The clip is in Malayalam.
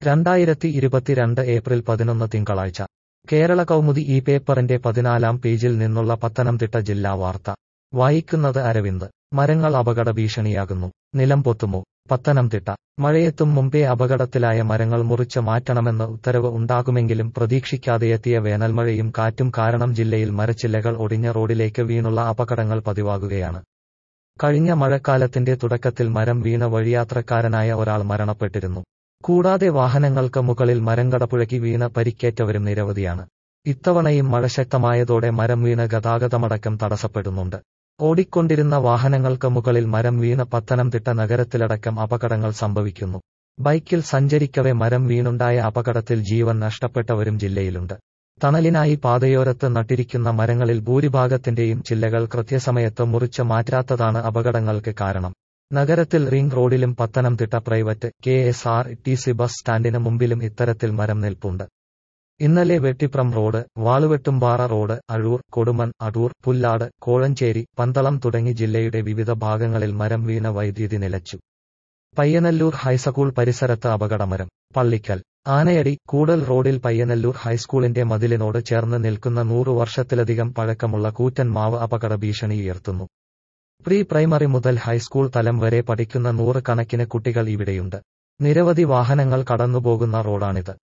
രണ്ടായിരത്തി ഇരുപത്തിരണ്ട് ഏപ്രിൽ പതിനൊന്ന് തിങ്കളാഴ്ച കേരള കൗമുദി ഈ പേപ്പറിന്റെ പതിനാലാം പേജിൽ നിന്നുള്ള പത്തനംതിട്ട ജില്ലാ വാർത്ത വായിക്കുന്നത് അരവിന്ദ് മരങ്ങൾ അപകട ഭീഷണിയാകുന്നു നിലംപൊത്തുമോ പത്തനംതിട്ട മഴയെത്തും മുമ്പേ അപകടത്തിലായ മരങ്ങൾ മുറിച്ച് മാറ്റണമെന്ന് ഉത്തരവ് ഉണ്ടാകുമെങ്കിലും പ്രതീക്ഷിക്കാതെയെത്തിയ വേനൽമഴയും കാറ്റും കാരണം ജില്ലയിൽ മരച്ചില്ലകൾ ഒടിഞ്ഞ റോഡിലേക്ക് വീണുള്ള അപകടങ്ങൾ പതിവാകുകയാണ് കഴിഞ്ഞ മഴക്കാലത്തിന്റെ തുടക്കത്തിൽ മരം വീണ വഴിയാത്രക്കാരനായ ഒരാൾ മരണപ്പെട്ടിരുന്നു കൂടാതെ വാഹനങ്ങൾക്ക് മുകളിൽ മരങ്കടപുഴകി വീണ പരിക്കേറ്റവരും നിരവധിയാണ് ഇത്തവണയും മഴ ശക്തമായതോടെ മരം വീണ ഗതാഗതമടക്കം തടസ്സപ്പെടുന്നുണ്ട് ഓടിക്കൊണ്ടിരുന്ന വാഹനങ്ങൾക്ക് മുകളിൽ മരം വീണ പത്തനംതിട്ട നഗരത്തിലടക്കം അപകടങ്ങൾ സംഭവിക്കുന്നു ബൈക്കിൽ സഞ്ചരിക്കവെ മരം വീണുണ്ടായ അപകടത്തിൽ ജീവൻ നഷ്ടപ്പെട്ടവരും ജില്ലയിലുണ്ട് തണലിനായി പാതയോരത്ത് നട്ടിരിക്കുന്ന മരങ്ങളിൽ ഭൂരിഭാഗത്തിന്റെയും ചില്ലകൾ കൃത്യസമയത്ത് മുറിച്ച് മാറ്റാത്തതാണ് അപകടങ്ങൾക്ക് കാരണം നഗരത്തിൽ റിംഗ് റോഡിലും Pathanamthitta private K S R T C bus സ്റ്റാൻഡിന് മുമ്പിലും ഇത്തരത്തിൽ മരം നിൽപ്പുണ്ട് ഇന്നലെ വെട്ടിപ്രം റോഡ് വാളുവെട്ടുംപാറ റോഡ് അഴൂർ കൊടുമൺ അടൂർ പുല്ലാട് കോഴഞ്ചേരി പന്തളം തുടങ്ങി ജില്ലയുടെ വിവിധ ഭാഗങ്ങളിൽ മരം വീണ വൈദ്യുതി നിലച്ചു പയ്യനല്ലൂർ ഹൈസ്കൂൾ പരിസരത്ത് അപകടമരം പള്ളിക്കൽ ആനയടി കൂടൽ റോഡിൽ പയ്യനല്ലൂർ ഹൈസ്കൂളിന്റെ മതിലിനോട് ചേർന്ന് നിൽക്കുന്ന നൂറു വർഷത്തിലധികം പഴക്കമുള്ള കൂറ്റൻ മാവ് അപകട ഭീഷണി ഉയർത്തുന്നു പ്രീ പ്രൈമറി മുതൽ ഹൈസ്കൂൾ തലം വരെ പഠിക്കുന്ന നൂറ് കണക്കിന് കുട്ടികൾ ഇവിടെയുണ്ട് നിരവധി വാഹനങ്ങൾ കടന്നുപോകുന്ന റോഡാണിത്